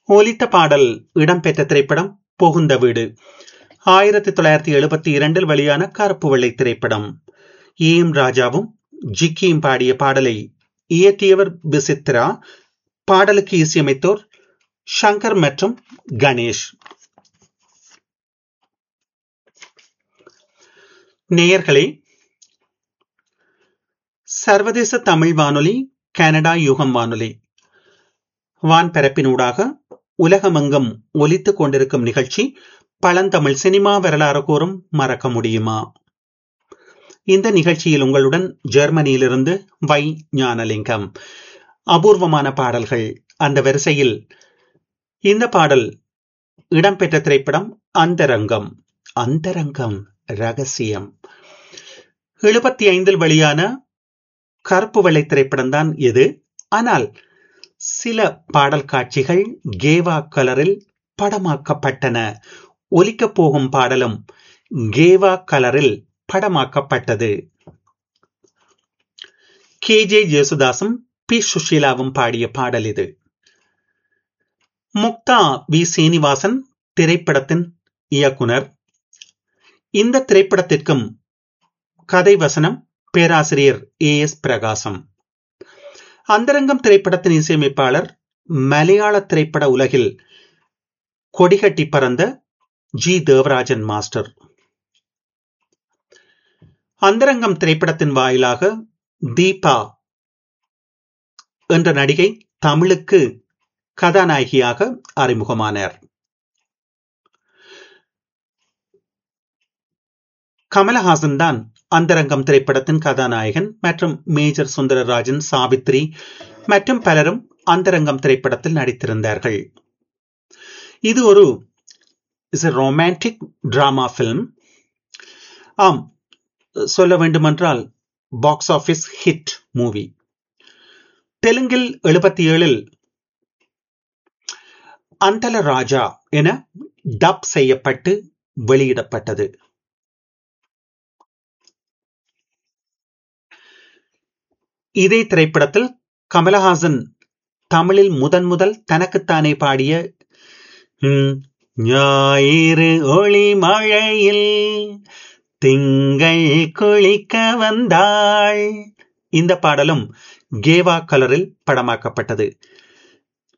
ஒலித்த பாடல் இடம்பெற்ற திரைப்படம் புகுந்த வீடு ஆயிரத்தி தொள்ளாயிரத்தி எழுபத்தி இரண்டில் வெளியான கருப்பு வெள்ளை திரைப்படம் ஏ எம் ராஜாவும் ஜிக்கியும் பாடிய பாடலை இயற்றியவர் பிசித்ரா பாடலுக்கு இசையமைத்தோர் ஷங்கர் மற்றும் கணேஷ் நேயர்களே சர்வதேச தமிழ் வானொலி கனடா யுகம் வானொலி வான்பரப்பினூடாக உலகமெங்கும் ஒலித்துக் கொண்டிருக்கும் நிகழ்ச்சி பழந்தமிழ் சினிமா வரலாறு கூறும் மறக்க முடியுமா இந்த நிகழ்ச்சியில் உங்களுடன் ஜெர்மனியிலிருந்து வை ஞானலிங்கம் அபூர்வமான பாடல்கள் அந்த வரிசையில் இந்த பாடல் இடம்பெற்ற திரைப்படம் அந்தரங்கம் அந்தரங்கம் ரகசியம் எழுபத்தி ஐந்தில் வெளியான கருப்பு வெள்ளை திரைப்படம் தான் இது ஆனால் சில பாடல் காட்சிகள் கேவா கலரில் படமாக்கப்பட்டன ஒலிக்கப் போகும் பாடலும் கேவா கலரில் படமாக்கப்பட்டது கே ஜே ஜேசுதாசும் பி சுஷீலாவும் பாடிய பாடல் இது முக்தா வி சீனிவாசன் திரைப்படத்தின் இயக்குனர் இந்த திரைப்படத்திற்கும் கதை வசனம் பேராசிரியர் ஏ எஸ் பிரகாசம் அந்தரங்கம் திரைப்படத்தின் இசையமைப்பாளர் மலையாள திரைப்பட உலகில் கொடிகட்டி பறந்த ஜி தேவராஜன் மாஸ்டர் அந்தரங்கம் திரைப்படத்தின் வாயிலாக தீபா என்ற நடிகை தமிழுக்கு கதாநாயகியாக அறிமுகமானார் கமலஹாசன் தான் அந்தரங்கம் திரைப்படத்தின் கதாநாயகன் மற்றும் மேஜர் சுந்தரராஜன் சாவித்ரி மற்றும் பலரும் அந்தரங்கம் திரைப்படத்தில் நடித்திருந்தார்கள் இது ஒரு இஸ் ரொமான்டிக் டிராமா பிலிம் ஆம் சொல்ல வேண்டுமென்றால் பாக்ஸ் ஆபீஸ் ஹிட் மூவி தெலுங்கில் எழுபத்தி ஏழில் அந்தல ராஜா என டப் செய்யப்பட்டு வெளியிடப்பட்டது இதே திரைப்படத்தில் கமலஹாசன் தமிழில் முதன் முதல் தனக்குத்தானே பாடிய ஞாயிறு ஒளி மழையில் திங்கள் குளிக்க வந்தாள் இந்த பாடலும் கேவா கலரில் படமாக்கப்பட்டது